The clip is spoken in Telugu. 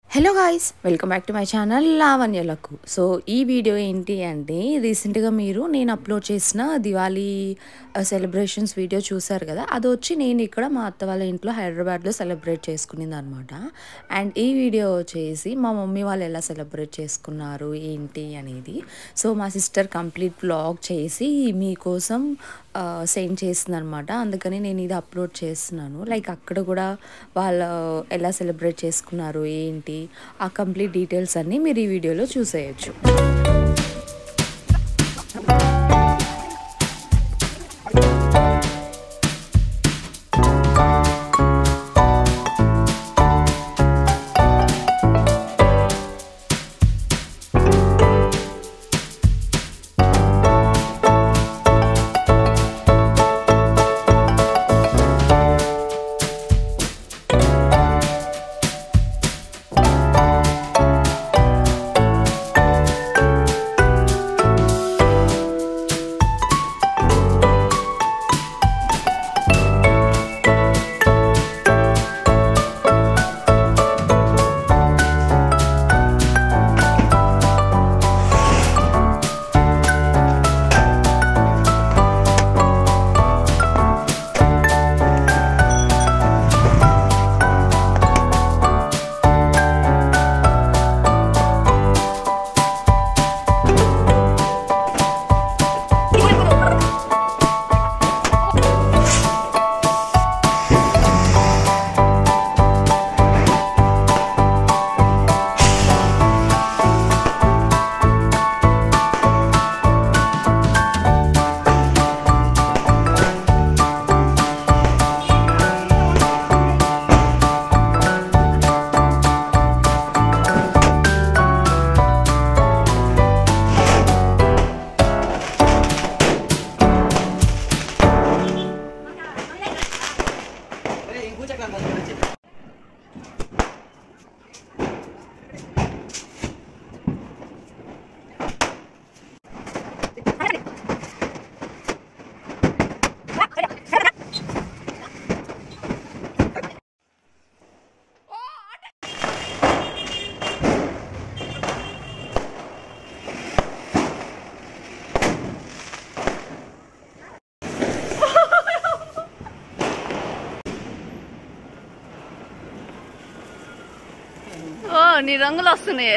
hello guys welcome back to my channel లావణ్యలకు సో ఈ వీడియో ఏంటి అంటే రీసెంట్గా మీరు నేను అప్లోడ్ చేసిన దివాళీ సెలబ్రేషన్స్ వీడియో చూసారు కదా అది వచ్చి నేను ఇక్కడ మా అత్త వాళ్ళ ఇంట్లో హైదరాబాద్లో సెలబ్రేట్ చేసుకునేది అనమాట అండ్ ఈ వీడియో వచ్చేసి మా మమ్మీ వాళ్ళు ఎలా సెలబ్రేట్ చేసుకున్నారు ఏంటి అనేది సో మా సిస్టర్ కంప్లీట్ బ్లాగ్ చేసి మీకోసం సెండ్ చేసింది అనమాట అందుకని నేను ఇది అప్లోడ్ చేస్తున్నాను లైక్ అక్కడ కూడా వాళ్ళు ఎలా సెలబ్రేట్ చేసుకున్నారు ఏంటి ఆ కంప్లీట్ డీటెయిల్స్ అన్నీ మీరు ఈ వీడియోలో చూసేయచ్చు ఓ నీ రంగులు వస్తున్నాయి